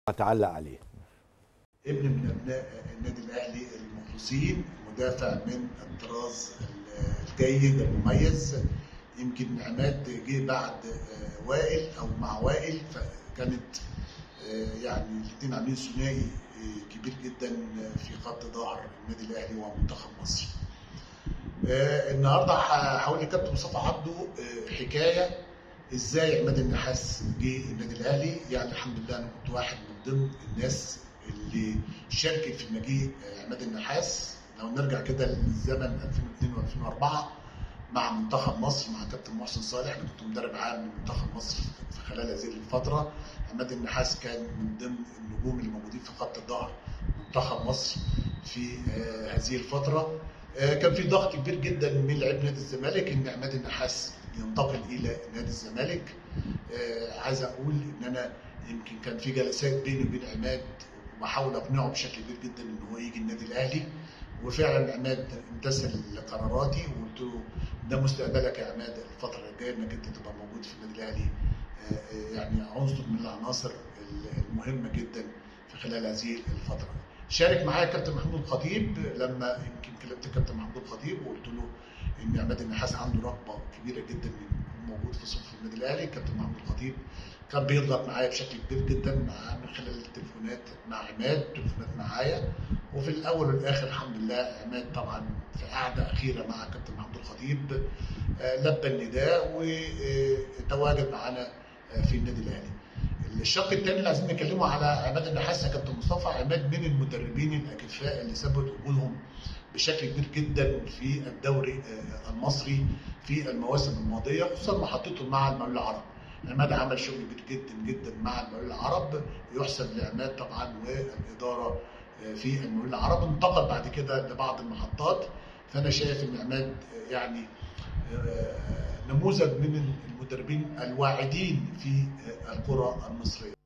اتعلق عليه ابن من ابناء النادي الاهلي المخلصين مدافع من الطراز الجيد المميز يمكن عماد جه بعد وائل او مع وائل فكانت يعني الاثنين عاملين ثنائي كبير جدا في خط ظهر النادي الاهلي ومنتخب مصر. النهارده هقول لكابتن مصطفى عبده حكايه ازاي عماد النحاس جه النادي الاهلي يعني الحمد لله انا كنت واحد من ضمن الناس اللي شاركت في مجيء عماد النحاس لو نرجع كده للزمن 2002 و2004 مع منتخب مصر مع كابتن محسن صالح انا كنت مدرب عام لمنتخب مصر في خلال هذه الفتره عماد النحاس كان من ضمن النجوم اللي موجودين في خط الظهر منتخب مصر في هذه الفتره كان في ضغط كبير جدا من لعيبه نادي الزمالك ان عماد النحاس ينتقل الى نادي الزمالك عايز اقول ان انا يمكن كان في جلسات بيني وبين عماد وبحاول اقنعه بشكل كبير جدا ان هو يجي النادي الاهلي وفعلا عماد امتثل لقراراتي وقلت له ده مستقبلك يا عماد الفتره الجايه انك انت تبقى موجود في النادي الاهلي يعني عنصر من العناصر المهمه جدا في خلال هذه الفتره. شارك معايا كابتن محمود الخطيب لما يمكن كلمت كابتن محمود الخطيب وقلت له ان عماد النحاس عنده رغبه كبيره جدا موجود في صف النادي الاهلي كابتن محمود الخطيب كان بيضغط معايا بشكل كبير جدا مع من خلال التليفونات مع عماد تليفونات معايا وفي الاول والاخر الحمد لله عماد طبعا في قعده اخيره مع كابتن محمود الخطيب لبى النداء وتواجد معانا في النادي الاهلي. الشق الثاني اللي عايزين نتكلمه على عماد النحاس يا كابتن مصطفى عماد من المدربين الاكفاء اللي ثبت وجودهم بشكل كبير جدا في الدوري المصري في المواسم الماضيه خصوصا محطته مع المقاولين العرب. عماد عمل شغل كبير جدا جدا مع المقاولين العرب يحسب لعماد طبعا والاداره في المقاولين العرب انتقل بعد كده لبعض المحطات فانا شايف ان عماد يعني نموذج من المدربين الواعدين في الكره المصريه